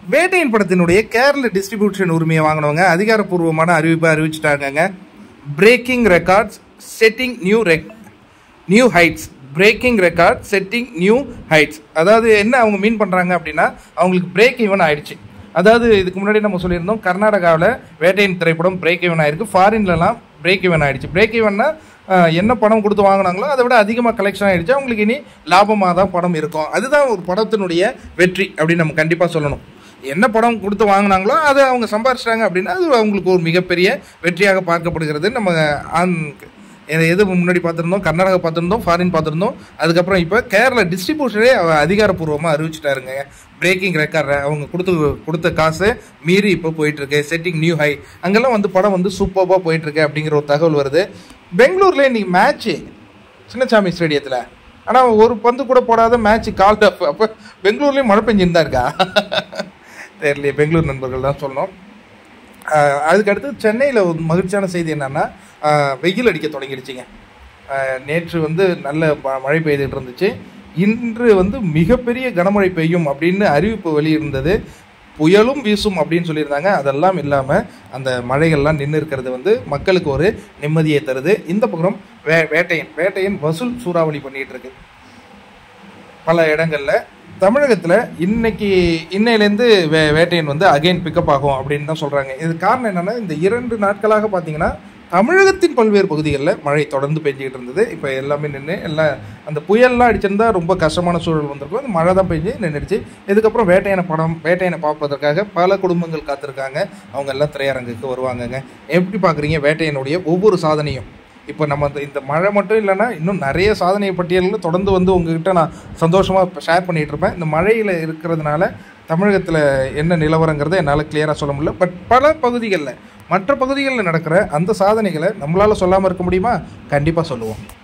வேட்டையின் படத்தினுடைய கேரள டிஸ்ட்ரிபியூஷன் உரிமையை வாங்கினவங்க அதிகாரப்பூர்வமான அறிவிப்பை அறிவிச்சிட்டாங்கங்க பிரேக்கிங் ரெக்கார்ட்ஸ் செட்டிங் நியூ ரெக் new heights breaking record setting new heights அதாவது என்ன அவங்க மீன் பண்ணுறாங்க அப்படின்னா அவங்களுக்கு பிரேக் ஈவன் ஆயிடுச்சு அதாவது இதுக்கு முன்னாடி நம்ம சொல்லியிருந்தோம் கர்நாடகாவில் வேட்டையின் திரைப்படம் பிரேக் ஈவன் ஆயிருக்கு ஃபாரின்லலாம் பிரேக் ஈவன் ஆயிடுச்சு பிரேக் ஈவன்னா என்ன பணம் கொடுத்து வாங்கினாங்களோ அதை விட அதிகமாக கலெக்ஷன் ஆயிடுச்சு அவங்களுக்கு இனி லாபமாக தான் படம் இருக்கும் அதுதான் ஒரு படத்தினுடைய வெற்றி அப்படின்னு நம்ம கண்டிப்பாக சொல்லணும் என்ன படம் கொடுத்து வாங்கினாங்களோ அதை அவங்க சம்பாரிச்சிட்டாங்க அப்படின்னா அது அவங்களுக்கு ஒரு மிகப்பெரிய வெற்றியாக பார்க்கப்படுகிறது நம்ம ஆன் எ- எது முன்னாடி பார்த்துருந்தோம் கர்நாடகா பார்த்துருந்தோம் ஃபாரின் பார்த்துருந்தோம் அதுக்கப்புறம் இப்போ கேரளா டிஸ்ட்ரிபியூஷனே அதிகாரப்பூர்வமாக அறிவிச்சிட்டாருங்க பிரேக்கிங் ரெக்கார்ட் அவங்க கொடுத்து கொடுத்த காசு மீறி இப்போ போயிட்டுருக்கு செட்டிங் நியூ ஹை அங்கெல்லாம் வந்து படம் வந்து சூப்பராக போயிட்டுருக்கு அப்படிங்கிற ஒரு தகவல் வருது பெங்களூரில் இன்னைக்கு மேட்ச்சு சின்னசாமி ஸ்டேடியத்தில் ஆனால் ஒரு பந்து கூட போடாத மேட்ச் கால் அப் அப்போ பெங்களூர்லேயும் மழை பெஞ்சிருந்தா இருக்கா தெரியலையே பெங்களூர் நண்பர்கள் தான் சொல்லணும் ஆஹ் அதுக்கடுத்து சென்னையில் ஒரு மகிழ்ச்சியான செய்தி என்னன்னா ஆஹ் வெயில் அடிக்க தொடங்கிடுச்சிங்க ஆஹ் நேற்று வந்து நல்ல ம- மழை பெய்துட்டு இருந்துச்சு இன்று வந்து மிகப்பெரிய கனமழை பெய்யும் அப்படின்னு அறிவிப்பு வெளியிருந்தது புயலும் வீசும் அப்படின்னு சொல்லியிருந்தாங்க அதெல்லாம் இல்லாமல் அந்த மழைகள்லாம் நின்று இருக்கிறது வந்து மக்களுக்கு ஒரு நிம்மதியை தருது இந்த பக்கம் வே வேட்டையன் வேட்டையன் வசூல் சூறாவளி பண்ணிட்டு இருக்கு பல இடங்கள்ல தமிழகத்தில் இன்னைக்கு இன்னையிலேருந்து வே வேட்டையன் வந்து அகைன் பிக்கப் ஆகும் அப்படின்னு தான் சொல்கிறாங்க இது காரணம் என்னென்னா இந்த இரண்டு நாட்களாக பார்த்தீங்கன்னா தமிழகத்தின் பல்வேறு பகுதிகளில் மழை தொடர்ந்து பெஞ்சிக்கிட்டு இருந்தது இப்போ எல்லாமே நின்று எல்லாம் அந்த புயல்லாம் அடிச்சிருந்தா ரொம்ப கஷ்டமான சூழல் வந்திருக்கும் அந்த மழை தான் பெஞ்சு நின்றுடுச்சு இதுக்கப்புறம் வேட்டையனை படம் வேட்டையனை பார்ப்பதற்காக பல குடும்பங்கள் காத்திருக்காங்க அவங்க எல்லாம் திரையரங்குக்கு வருவாங்கங்க எப்படி பார்க்குறீங்க வேட்டையனுடைய ஒவ்வொரு சாதனையும் இப்போ நம்ம இந்த- இந்த மழை மட்டும் இல்லைன்னா இன்னும் நிறைய சாதனை பட்டியலில் தொடர்ந்து வந்து உங்ககிட்ட நான் சந்தோஷமாக ஷேர் பண்ணிகிட்டு இருப்பேன் இந்த மழையில் இருக்கிறதுனால தமிழகத்தில் என்ன நிலவரங்கிறத என்னால் கிளியராக சொல்ல முடியல பட் பல பகுதிகளில் மற்ற பகுதிகளில் நடக்கிற அந்த சாதனைகளை நம்மளால் சொல்லாமல் இருக்க முடியுமா கண்டிப்பாக சொல்லுவோம்